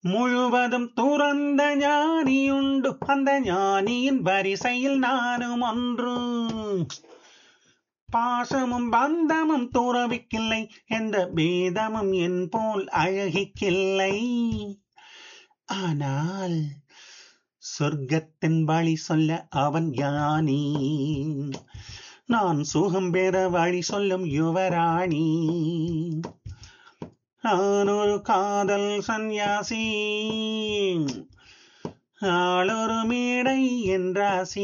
முழுவதும் துறந்த ஞானியுண்டு அந்த ஞானியின் வரிசையில் நானும் ஒன்று பாசமும் பந்தமும் துறவிக்கில்லை எந்த பேதமும் என் போல் அழகிக்கில்லை ஆனால் சொர்க்கத்தின் வழி சொல்ல அவன் ஞானி நான் சுகம் பெற வழி சொல்லும் யுவராணி நான் ஒரு காதல் சந்நியாசி ஆளொரு மேடை என்றாசி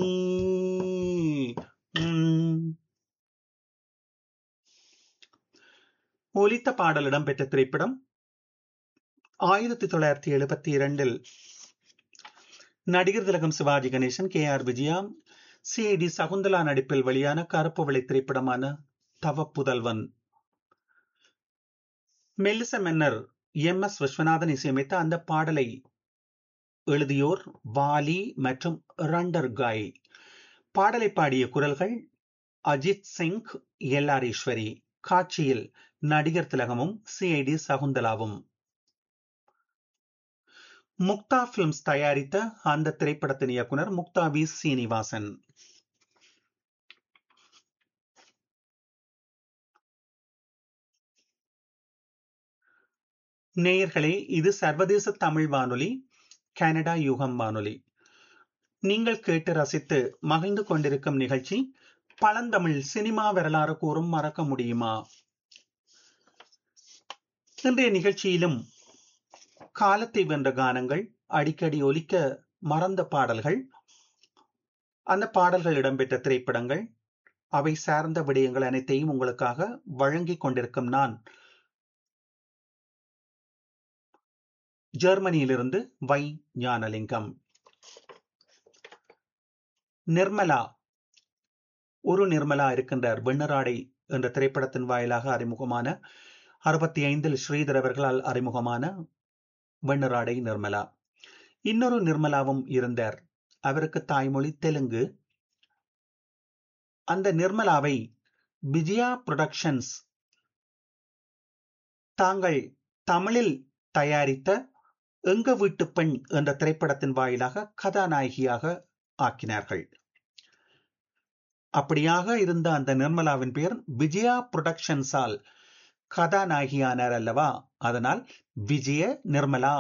உம். ஒலித்த பாடல் இடம்பெற்ற திரைப்படம் ஆயிரத்தி தொள்ளாயிரத்தி எழுபத்தி இரண்டில் நடிகர் திலகம் Sivaji Ganesan K R Vijaya C T Sakunthala நடிப்பில் வெளியான கருப்பு வெள்ளை திரைப்படமான தவ புதல்வன் மெல்லிச மன்னர் எம் எஸ் விஸ்வநாதன் இசையமைத்த அந்த பாடலை எழுதியோர் வாலி மற்றும் ரண்டர் காய் பாடலை பாடிய குரல்கள் அஜித் சிங் எல் ஆர் ஈஸ்வரி காட்சியில் நடிகர் திலகமும் சிஐடி சகுந்தலாவும் முக்தா பிலிம்ஸ் தயாரித்த அந்த திரைப்படத்தின் இயக்குனர் முக்தா வி சீனிவாசன் நேயர்களே இது சர்வதேச தமிழ் வானொலி கனடா யுகம் வானொலி நீங்கள் கேட்டு ரசித்து மகிழ்ந்து கொண்டிருக்கும் நிகழ்ச்சி பழந்தமிழ் சினிமா வரலாறு கூறும் மறக்க முடியுமா இன்றைய நிகழ்ச்சியிலும் காலத்தை வென்ற கானங்கள் அடிக்கடி ஒலிக்க மறந்த பாடல்கள் அந்த பாடல்கள் இடம்பெற்ற திரைப்படங்கள் அவை சார்ந்த விடயங்கள் அனைத்தையும் உங்களுக்காக வழங்கிக் கொண்டிருக்கும் நான் ஜெர்மனியிலிருந்து வை ஞானலிங்கம் நிர்மலா ஒரு நிர்மலா இருக்கின்றார் வெண்ணராடை என்ற திரைப்படத்தின் வாயிலாக அறிமுகமான அறுபத்தி ஐந்தில் ஸ்ரீதர் அவர்களால் அறிமுகமான வெண்ணராடை நிர்மலா இன்னொரு நிர்மலாவும் இருந்தார் அவருக்கு தாய்மொழி தெலுங்கு அந்த நிர்மலாவை விஜயா புரொடக்ஷன்ஸ் தாங்கள் தமிழில் தயாரித்த எங்க வீட்டு பெண் என்ற திரைப்படத்தின் வாயிலாக கதாநாயகியாக ஆக்கினார்கள் அப்படியாக இருந்த அந்த நிர்மலாவின் பெயர் விஜயா புரொடக்ஷன்ஸால் கதாநாயகியானார் அல்லவா அதனால் விஜய நிர்மலா